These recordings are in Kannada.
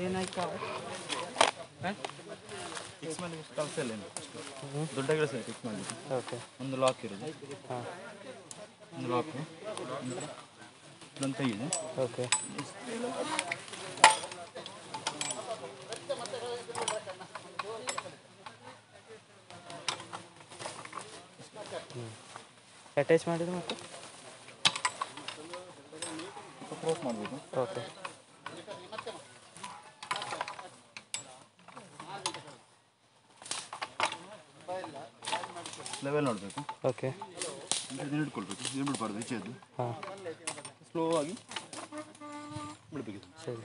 ಏನಾಯ್ತು ಫಿಕ್ಸ್ ಮಾಡಿ ಕೆಲಸ ಇಲ್ಲ ಏನು ದೊಡ್ಡ ಕೆಲಸ ಇದೆ ಫಿಕ್ಸ್ ಮಾಡಲಿಕ್ಕೆ ಓಕೆ ಒಂದು ಲಾಕ್ ಇರೋದು ಹಾಂ ಒಂದು ಲಾಕ್ ಇದೊಂದು ತೆಗಿದೆ ಓಕೆ ಅಟ್ಯಾಚ್ ಮಾಡಿದ್ದು ಮತ್ತೆ ಕ್ರೋಸ್ ಮಾಡಬೇಕು ಓಕೆ ಲೆವೆಲ್ ನೋಡಬೇಕು ಓಕೆ ಇದನ್ನು ಹಿಡ್ಕೊಳ್ಬೇಕು ಇದು ಬಿಡಬಾರ್ದು ಈಚೆದು ಹಾಂ ಸ್ಲೋ ಆಗಿ ಬಿಡಬೇಕು ಸರಿ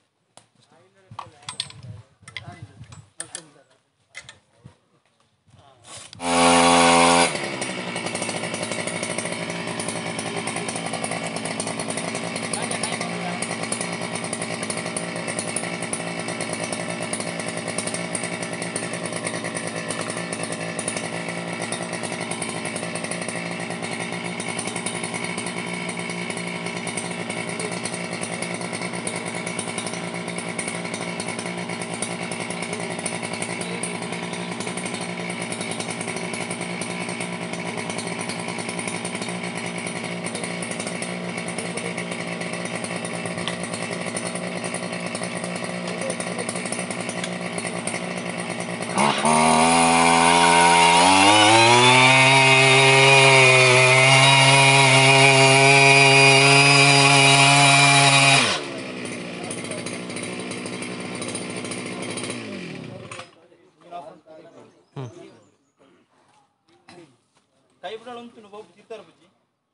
ಕೈ ಬಿಡೋಣ ಉಂಟು ಬಾಬು ಚಿತ್ತಾರ ಬುಜ್ಜಿ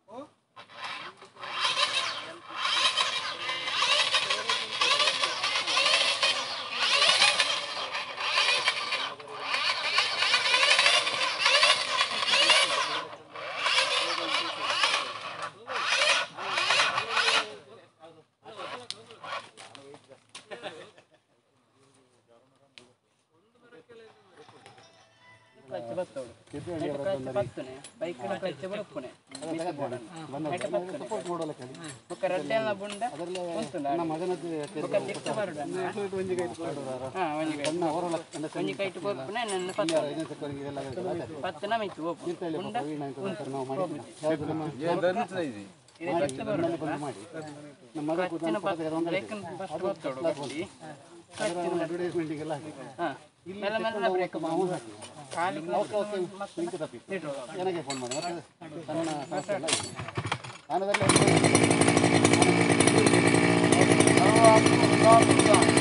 ಕ್ಲಚ್ ಬರ್ತವಳು ಕ್ಲಚ್ ಬರ್ತನೆ ಬೈಕ್ ಕ್ಲಚ್ ಬರುಪ್ಪನೆ ಬುಕ್ಕ ರಡ್ಡೆಲ್ಲ ಬುಂಡ ಬುಕ್ಕ ದಿಕ್ಕ ಬರುಡ ಹಾ ಒಂಜಿ ಕೈ ಒಂಜಿ ಕೈ ಇಟ್ಟು ಹೋಗ್ಪುನೆ ನನ್ನ ಪತ್ತ ಪತ್ತ ನಮಿತ್ತು ಹೋಗು ಬುಂಡ ಇದು ಫಸ್ಟ್ ಬರುಡ ಕ್ಲಚ್ಚಿನ ಪತ್ತ ಬ್ರೇಕ್ ಫಸ್ಟ್ ಬರ್ತವಳು ಗಟ್ಟಿ ಕ್ಲಚ್ಚಿನ ಹಾ ಮೆಲ್ಲ ಮೆಲ್ಲ ಬ್ರೇಕ್ ಖಾಲಿ ನನಗೆ ಫೋನ್ ಮಾಡಿ ಮತ್ತೆ ನನ್ನ ಸಮಸ್ಯೆ ಇಲ್ಲ ಇದೆ. ನಾನು ಅದರಲ್ಲಿ ಕ್ಲಚ್